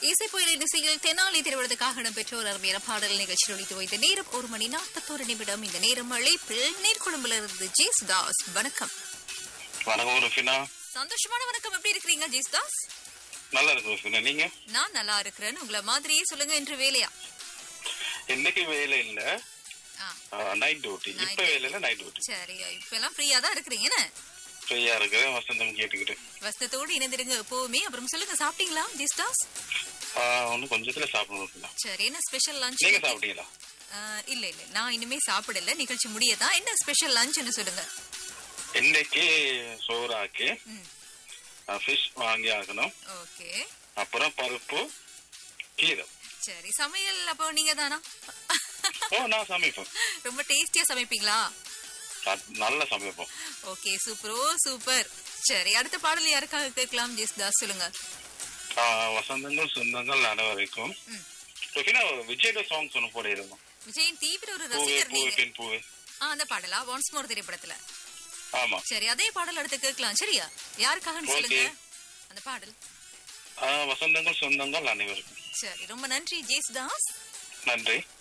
இசை புயலின் இசையில் தெனாலி திருவிழத்துக்காக இடம்பெற்ற ஒரு அருமையான பாடல் நிகழ்ச்சி ஒழித்து வைத்த நேரம் ஒரு மணி நாற்பத்தோரு நிமிடம் இந்த நேரம் அழைப்பில் நேர்குழம்புல ஜேஸ் தாஸ் வணக்கம் வணக்கம் ருஃபினா சந்தோஷமான வணக்கம் எப்படி இருக்கிறீங்க ஜேஸ் தாஸ் நல்லா இருக்கு ருஃபினா நீங்க நான் நல்லா இருக்கிறேன் உங்களை மாதிரியே சொல்லுங்க என்று வேலையா இன்னைக்கு வேலை இல்ல ஆ, நைட் டியூட்டி Night இப்ப வேலை இல்ல நைட் டியூட்டி சரி இப்ப எல்லாம் ஃப்ரீயா தான் இருக்கிறீங்க என்ன? ஃப்ரீயா இருக்கிறேன் வசந்தம் கேட்டுக்கிட்டு வசனத்தோடு இணைந்திருங்க எப்பவுமே அப்புறம் சொல்லுங்க சாப்பிட்டீங்களா ஜேஸ் தாஸ் ஒன்னும் கொஞ்சத்துல சாப்பிடணும் ருஃபினா சரி என்ன ஸ்பெஷல் லஞ்ச் நீங்க சாப்பிட்டீங்களா இல்ல இல்ல நான் இனிமே சாப்பிடல நிகழ்ச்சி முடியதான் என்ன ஸ்பெஷல் லஞ்ச்னு சொல்லுங்க இன்னைக்கு சோறாக்கி ம் ஃபிஷ் வாங்கி ஆகணும் ஓகே அப்புறம் பருப்பு கீரை சரி சமையல் அப்போ நீங்க தானா ஓ நான் சமைப்பேன் ரொம்ப டேஸ்டியா சமைப்பீங்களா அ- நல்லா சமைப்போம் ஓகே சூப்பரோ சூப்பர் சரி அடுத்த பாடல் யாருக்காக கேட்கலாம் ஜெஸ் தாஸ் சொல்லுங்க ஆ, வசந்தங்கள் சொந்தங்கள் அனைவரைக்கும் ம். ருஃபினா விஜயோட சாங்ஸ் ஒன்று போடிருந்தோம் விஜயின் தீவிர ஒரு பூவே ரசிகர் பூவே நீங்க பெண் பூவே ஆ, அந்த பாடலா ஒன்ஸ் மோர் திரைப்படத்துல ஆமா சரி அதே பாடல் அடுத்து கேட்கலாம் சரியா யாருக்காகன்னு சொல்லுங்க Okay. அந்த பாடல் ஆ, வசந்தங்கள் சொந்தங்கள் அனைவருக்கும் சரி ரொம்ப நன்றி ஜேஸ் தாஸ் நன்றி